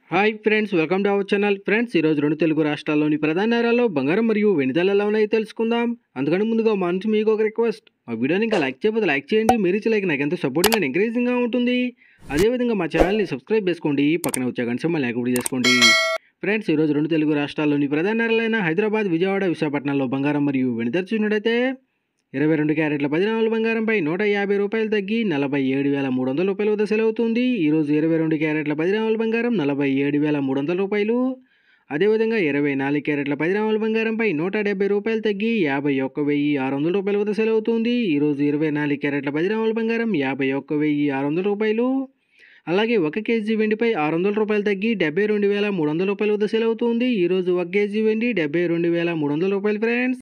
hi friends welcome to our channel friends ఈరోజు రెండు తెలుగు రాష్ట్రాల్లోని ప్రధాన నగరాల్లో బంగారం మరియు వెండి ధరలు ఎలా ఉన్నాయో తెలుసుకుందాం అందుకని ముందుగా మా నుంచి మీకు ఒక రిక్వెస్ట్ మా వీడియోని ఇంకా లైక్ చేయకపోతే లైక్ చేయండి మీరు ఇచ్చే లైక్ నాకు ఎంతో సపోర్టింగ్ అండ్ ఎంకరేజింగ్గా ఉంటుంది అదేవిధంగా మా ఛానల్ని సబ్స్క్రైబ్ చేసుకోండి పక్కన వచ్చే గంట మళ్ళీ లైక్ చేసుకోండి ఫ్రెండ్స్ ఈరోజు రెండు తెలుగు రాష్ట్రాల్లోని ప్రధాన నగరాలైన హైదరాబాద్ విజయవాడ విశాఖపట్నంలో బంగారం మరియు వెండి ధర చూసినట్టయితే ఇరవై రెండు క్యారెట్ల పది నాలుగు బంగారంపై నూట యాభై రూపాయలు తగ్గి నలభై ఏడు వేల మూడు వందల రూపాయల వద్ద సెలవుతుంది ఈరోజు ఇరవై రెండు క్యారెట్ల పది నాలుగు బంగారం నలభై ఏడు వేల మూడు వందల రూపాయలు అదేవిధంగా ఇరవై నాలుగు క్యారెట్ల పది నాలుగు బంగారంపై నూట డెబ్బై రూపాయలు తగ్గి యాభై ఒక్క వెయ్యి ఆరు వందల రూపాయల వద్ద సెలవుతుంది ఈరోజు ఇరవై నాలుగు క్యారెట్ల పది నాలుగు బంగారం యాభై ఒక్క వెయ్యి ఆరు వందల రూపాయలు అలాగే ఒక కేజీ వెండిపై ఆరు వందల రూపాయలు తగ్గి డెబ్బై రెండు వేల మూడు వందల రూపాయల వద్ద సెలవుతుంది ఈరోజు ఒక కేజీ వెండి డెబ్బై రెండు వేల మూడు వందల రూపాయలు ఫ్రెండ్స్